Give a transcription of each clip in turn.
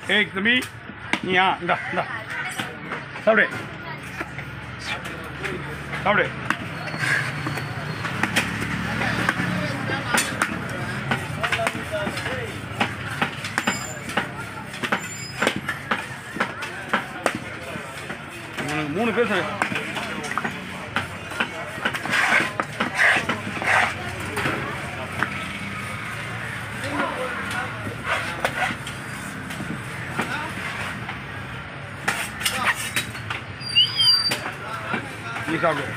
ஏய் தம்பி நீயா இந்தா இந்தா சாப்பிடு சாப்பிடு மூணு மூணு பேர் சார் நீ சாப்பிடு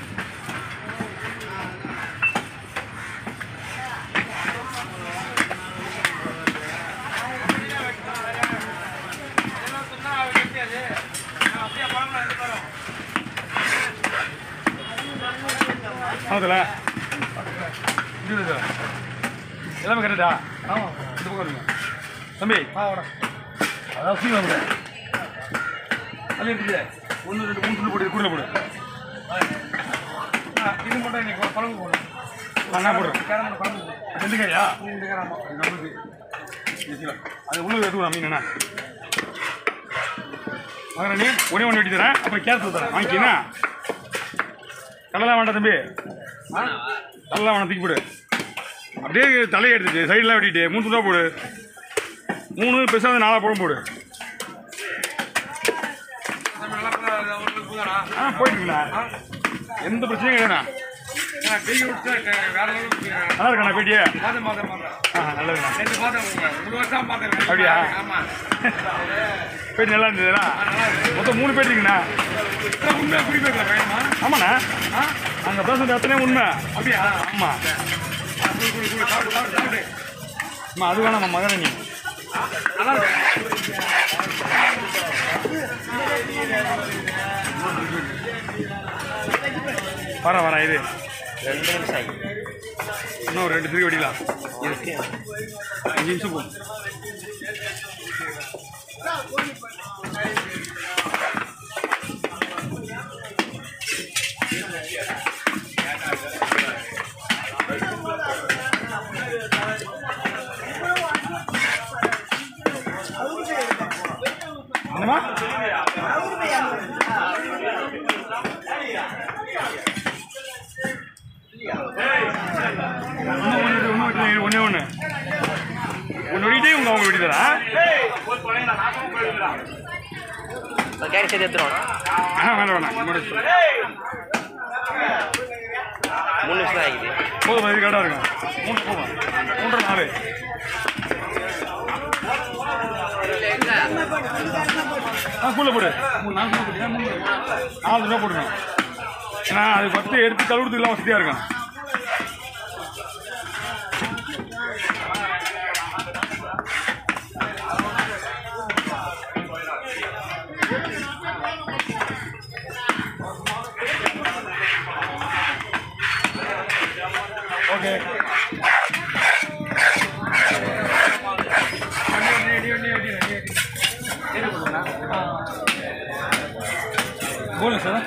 ஆமாதுல இது இது. எல்லாமே கரெக்டா ஆமாம் இந்த பக்கம் இருங்க தம்பி அதான் சீக்கிரம் வந்துடு. அது இருக்குது ஒன்று ரெண்டு மூணு துண்டு போடு கூட போடு இது மட்டும் இன்னைக்கு பழகு போகணும் நான் என்ன போடுறேன் கேரமல் பழகு ரெண்டு கையா ரெண்டு கிராமா நம்மளுக்கு அது உள்ள எடுத்துக்கலாம் மீன் என்ன மகரணி ஒரே ஒன்று வெட்டி தரேன் அப்புறம் கேரட் தரேன் வாங்கிக்கினா கடலாம் வேண்டாம் தம்பி கடலாம் வேணாம் தூக்கி போடு அப்படியே தலையை எடுத்துட்டு சைடெலாம் வெட்டிட்டு மூணு துண்டா போடு மூணு பெருசாக வந்து நாலாக போடும் போடு ஆ போயிட்டுங்களா எந்த பிரச்சனையும் கிடையாதுண்ணா டெய்லி விட்டு வேற அளவுக்கு நல்லா இருக்காண்ணா பேட்டியே மாதம் மாதம் மாதம் ஆ நல்லதுண்ணா ரெண்டு மாதம் மூணு வருஷம் பார்த்தேன் அப்படியா? ஆமா பேட்டி நல்லா இருந்ததுண்ணா மொத்தம் மூணு பேட்டி இருக்குண்ணா உண்மையாக குடிப்பேன் பையமா ஆமாண்ணா ஆ நாங்கள் பேசுறது அத்தனை உண்மை அப்படியா ஆமாம் குடு குடு குடு சாப்பிடு சாப்பிடு சாப்பிடு அம்மா அது வேணாம் மகரணி நல்லா இருக்கு வரேன் வரேன் இது ரெண்டு நிமிஷம் ஆகி இன்னும் ஒரு ரெண்டு திருப்பி வெடிக்கலாம் இருக்கு அஞ்சு நிமிஷம் போகும் என்னம்மா இன்னும் ஒன்று இன்னும் ஒன்று ஒன்றே ஒன்று ஒன்று வெடிட்டே உங்க அவங்க வெடி தரேன் கேரி சேர்த்து எடுத்துருவோம் ஆ வேணாம் வேணாம் இன்னொரு நிமிஷம். மூணு நிமிஷம் தான் ஆகிது போதும் இது கரெக்டாக இருக்கும் மூணு போதும் மூன்றரை நாலு ஆ கூள்ள போடு மூணு நாலு கிலோ போட்டியா மூணு நாலு கிலோ போடுங்க ஏன்னா அது பத்து எடுத்து கழுவுறதுக்குலாம் வசதியாக இருக்கும் ஓகே போதும் சார்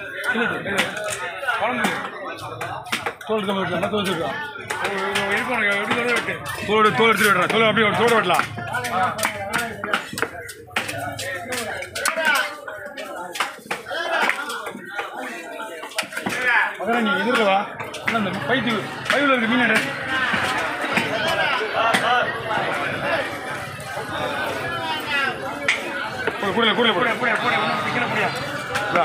குழம்பு தோல் எடுத்து வெட்டலாம் தோல் எடுத்துக்கலாம் இருக்கணும் எடுக்கிறத விட்டு தோல் தோல் எடுத்து விடுறேன் தோல் அப்படியே தோல் வெட்டலாம் அதான் நீ எதிரில் வா அண்ணா, அந்த பைத்து பைவில் இருக்கு மீன் எடு. போடு கூடல கூடல போடு போட போட ஒன்றும் சிக்கன போடியா வா.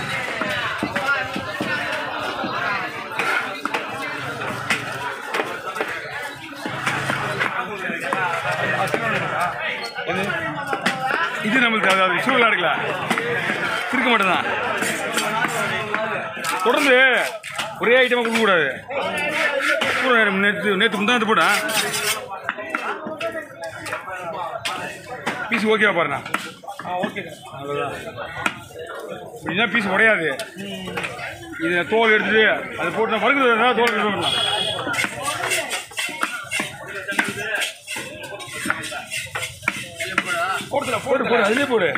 எது? இது நம்மளுக்கு அதாவது சூழலாக இருக்குல்ல இருக்க மாட்டேதான் தொடர்ந்து ஒரே ஐட்டமாக கொடுக்கக்கூடாது நேற்று நேற்று முந்தாந்து போட்டேன் பீஸ் ஓகேவா பாருண்ணா ஆ ஓகே அவ்வளோதான் இப்படின்னா பீஸ் உடையாது இது தோல் எடுத்துட்டு அது போட்டு நான் வறுக்கிறது தோல் எடுத்து போடலாம் போடுல போடு போடு அதுலேயே போடு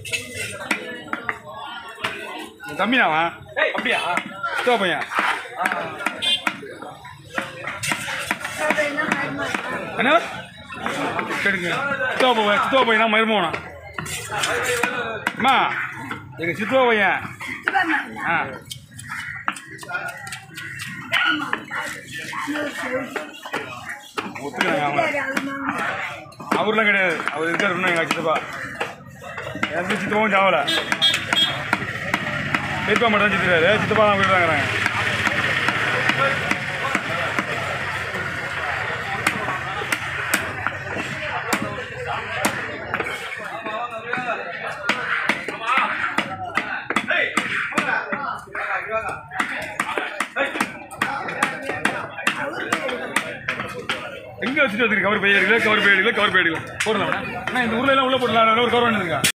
உன் தம்பி அவன் அப்படியா சித்தா பையன் என்ன கேடுங்க சித்துவா பையன் சித்துவா பையனா மருமகனா அம்மா எங்கள் சித்துவா பையன் ஆ ஒத்துக்கிறாங்க அவங்க அவர்லாம் கிடையாது அவர் இருக்கார் இன்னும் எங்கள் சித்தப்பா எந்த சித்தப்பாவும் சாவலை பெரியப்பா மட்டும் தான் சித்துறாரு சித்தப்பா தான் போயிடுறாங்கிறாங்க எங்கே வச்சுட்டு வந்துருக்கு கவர் பைய எடுக்கல கவர் பைய எடுக்கல கவர் பைய எடுக்கல போடலாம் அண்ணா இந்த ஊர்ல எல்லாம் உள்ள போடலாம் ஒரு கவர் வேணுங்க